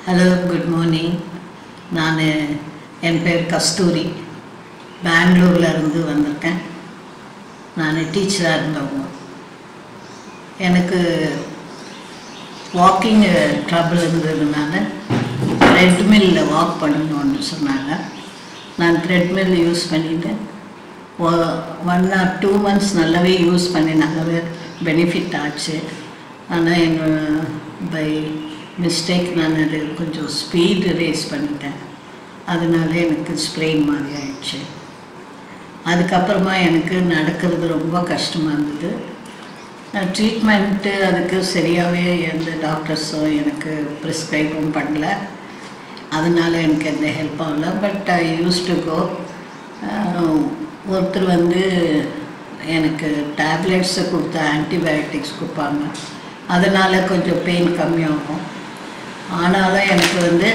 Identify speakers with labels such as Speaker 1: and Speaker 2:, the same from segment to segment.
Speaker 1: hello good morning நான் என் பேர் கஸ்தூரி பெங்களூர்ல இருந்து வந்திருக்கேன் நான் டீச்சராக இருந்தவங்க எனக்கு வாக்கிங் ட்ரபிள் இருந்ததுனால த்ரெட்மில்லில் வாக் பண்ணணும்னு சொன்னாங்க நான் த்ரெட்மில் யூஸ் பண்ணிட்டேன் ஒன் ஆர் டூ மந்த்ஸ் நல்லாவே யூஸ் பண்ணி நல்லாவே பெனிஃபிட் ஆச்சு ஆனால் என்ன பை மிஸ்டேக் நான் அது கொஞ்சம் ஸ்பீடு ரேஸ் பண்ணிட்டேன் அதனால எனக்கு ஸ்ப்ரெயின் மாதிரி ஆயிடுச்சு அதுக்கப்புறமா எனக்கு நடக்கிறது ரொம்ப கஷ்டமாக இருந்தது ட்ரீட்மெண்ட்டு அதுக்கு சரியாகவே எந்த டாக்டர்ஸும் எனக்கு ப்ரிஸ்கிரைபும் பண்ணல அதனால எனக்கு எந்த ஹெல்ப் ஆகல but I use to go ஒருத்தர் வந்து எனக்கு டேப்லெட்ஸை கொடுத்து ஆன்டிபயோட்டிக்ஸ் கொடுப்பாங்க அதனால் கொஞ்சம் பெயின் கம்மியாகும் ஆனாலும் எனக்கு வந்து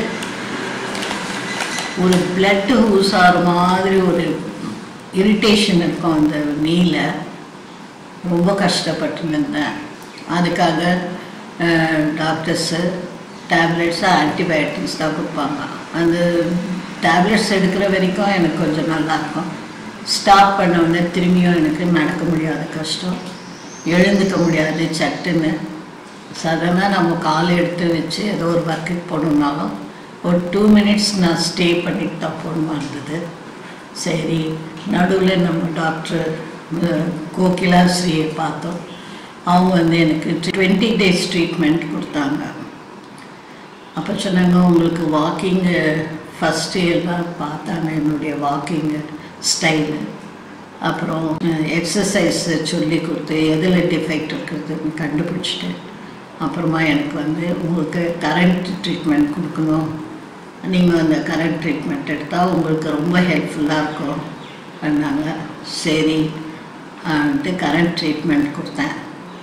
Speaker 1: ஒரு பிளட்டு ஹூஸ் ஆகிற மாதிரி ஒரு இரிட்டேஷன் இருக்கும் அந்த நீல ரொம்ப கஷ்டப்பட்டு இருந்தேன் அதுக்காக டாக்டர்ஸு டேப்லெட்ஸு ஆன்டிபயோட்டிக்ஸ் தான் கொடுப்பாங்க அந்த டேப்லெட்ஸ் எடுக்கிற வரைக்கும் எனக்கு கொஞ்சம் நல்லாயிருக்கும் ஸ்டாப் பண்ண உடனே திரும்பியும் எனக்கு நடக்க முடியாத கஷ்டம் எழுந்துக்க முடியாது சட்டுன்னு சடனாக நம்ம கால் எடுத்து வச்சு ஏதோ ஒரு ஒர்க்குக்கு போகணுன்னாலும் ஒரு டூ மினிட்ஸ் நான் ஸ்டே பண்ணிட்டு தான் போகணுமா இருந்தது சரி நடுவில் நம்ம டாக்டர் கோகிலா ஸ்ரீயை பார்த்தோம் அவங்க வந்து எனக்கு டுவெண்ட்டி டேஸ் ட்ரீட்மெண்ட் கொடுத்தாங்க அப்போ சொன்னாங்க உங்களுக்கு வாக்கிங்கு ஃபஸ்ட்டு எல்லாம் பார்த்தாங்க என்னுடைய வாக்கிங்கு ஸ்டைலு அப்புறம் எக்ஸசைஸ் சொல்லி கொடுத்து எதில் டிஃபெக்ட் இருக்கிறதுன்னு கண்டுபிடிச்சிட்டு அப்புறமா எனக்கு வந்து உங்களுக்கு கரண்ட் ட்ரீட்மெண்ட் கொடுக்கணும் நீங்கள் அந்த கரண்ட் ட்ரீட்மெண்ட் எடுத்தால் உங்களுக்கு ரொம்ப ஹெல்ப்ஃபுல்லாக இருக்கும் அதனால சரி கரண்ட் ட்ரீட்மெண்ட் கொடுத்தேன்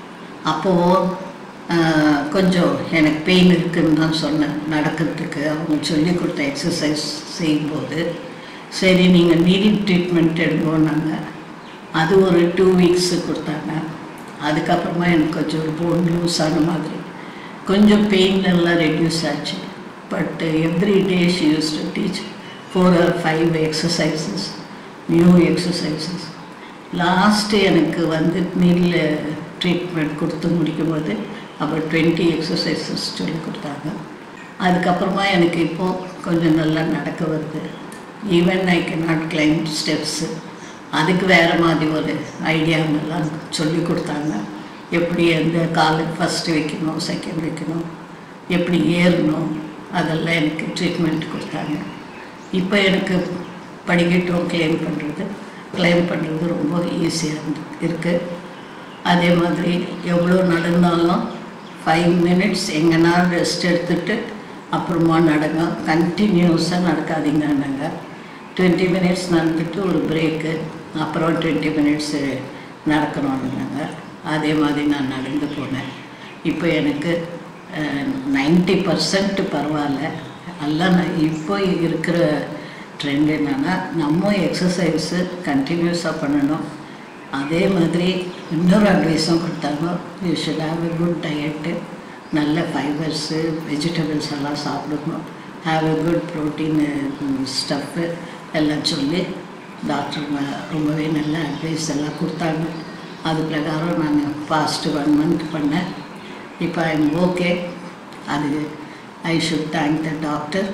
Speaker 1: அப்போது கொஞ்சம் எனக்கு பெயின் இருக்குன்னு தான் சொன்னேன் நடக்கிறதுக்கு அவங்க சொல்லி கொடுத்த எக்ஸசைஸ் செய்யும்போது சரி நீங்கள் நீடிங் ட்ரீட்மெண்ட் எடுங்கன்னாங்க அது ஒரு டூ வீக்ஸு கொடுத்தாங்க அதுக்கப்புறமா எனக்கு கொஞ்சம் ஒரு போன் லூஸ் ஆன மாதிரி கொஞ்சம் பெயின் எல்லாம் ரெடியூஸ் ஆச்சு but every day she use to teach four or five exercises new exercises last எனக்கு வந்து நீல ட்ரீட்மெண்ட் கொடுத்து முடிக்கும் போது அப்புறம் டுவெண்ட்டி எக்ஸசைசஸ் சொல்லி கொடுத்தாங்க அதுக்கப்புறமா எனக்கு இப்போது கொஞ்சம் நல்லா நடக்க வருது even I cannot claim steps அதுக்கு வேறு மாதிரி ஒரு ஐடியாங்கெல்லாம் சொல்லி கொடுத்தாங்க எப்படி எந்த காலு ஃபஸ்ட்டு வைக்கணும் செகண்ட் வைக்கணும் எப்படி ஏறணும் அதெல்லாம் எனக்கு ட்ரீட்மெண்ட் கொடுத்தாங்க இப்போ எனக்கு படிக்கட்டும் கிளைம் பண்ணுறது கிளைம் பண்ணுறது ரொம்ப ஈஸியாக இருந்து இருக்குது அதே மாதிரி எவ்வளோ நடந்தாலும் ஃபைவ் மினிட்ஸ் எங்கன்னா ரெஸ்ட் எடுத்துகிட்டு அப்புறமா நடங்க கண்டினியூஸாக நடக்காதீங்கன்னாங்க டுவெண்ட்டி மினிட்ஸ் நடந்துட்டு ஒரு பிரேக்கு அப்புறம் டுவெண்ட்டி மினிட்ஸு நடக்கணும்னாங்க அதே மாதிரி நான் நடந்து போனேன் இப்போ எனக்கு நைன்ட்டி பர்சன்ட் பரவாயில்ல எல்லாம் நான் இப்போ இருக்கிற ட்ரெண்ட் என்னென்னா நம்ம எக்ஸசைஸு கண்டினியூஸாக பண்ணணும் அதே மாதிரி இன்னொரு அட்வைஸும் கொடுத்தாங்க you should have a good diet நல்ல ஃபைபர்ஸு வெஜிடபிள்ஸ் எல்லாம் சாப்பிடணும் have a good protein stuff எல்லாம் சொல்லி டாக்டர் ரொம்பவே நல்ல அட்வைஸ் எல்லாம் கொடுத்தாங்க அது பிரகாரம் நான் ஃபாஸ்ட்டு ஒன் மந்த் பண்ணேன் இப்போ ஐ எம் ஓகே அது I should thank the doctor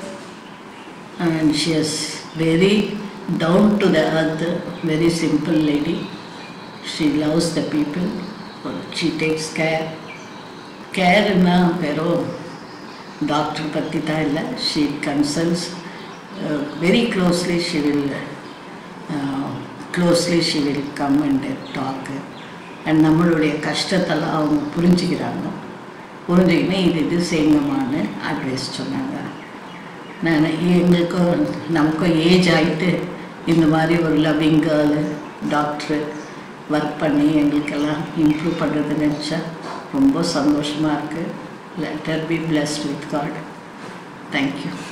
Speaker 1: and she is very down to the earth very simple lady she loves the people she takes care கேர்னா வெறும் டாக்டர் பற்றி தான் இல்லை she counsels very closely she will closely she will come and talk and நம்மளுடைய கஷ்டத்தெல்லாம் அவங்க புரிஞ்சுக்கிறாங்க புரிஞ்சுக்கின்னு இது இது செய்யுங்கம்மான்னு அட்வைஸ் சொன்னாங்க நான் எங்களுக்கும் நமக்கும் ஏஜ் ஆகிட்டு இந்த மாதிரி ஒரு லவ்விங் கேர்ளு டாக்டரு ஒர்க் பண்ணி எங்களுக்கெல்லாம் இம்ப்ரூவ் பண்ணுறது நினச்சா ரொம்ப சந்தோஷமாக இருக்குது let her be blessed with God thank you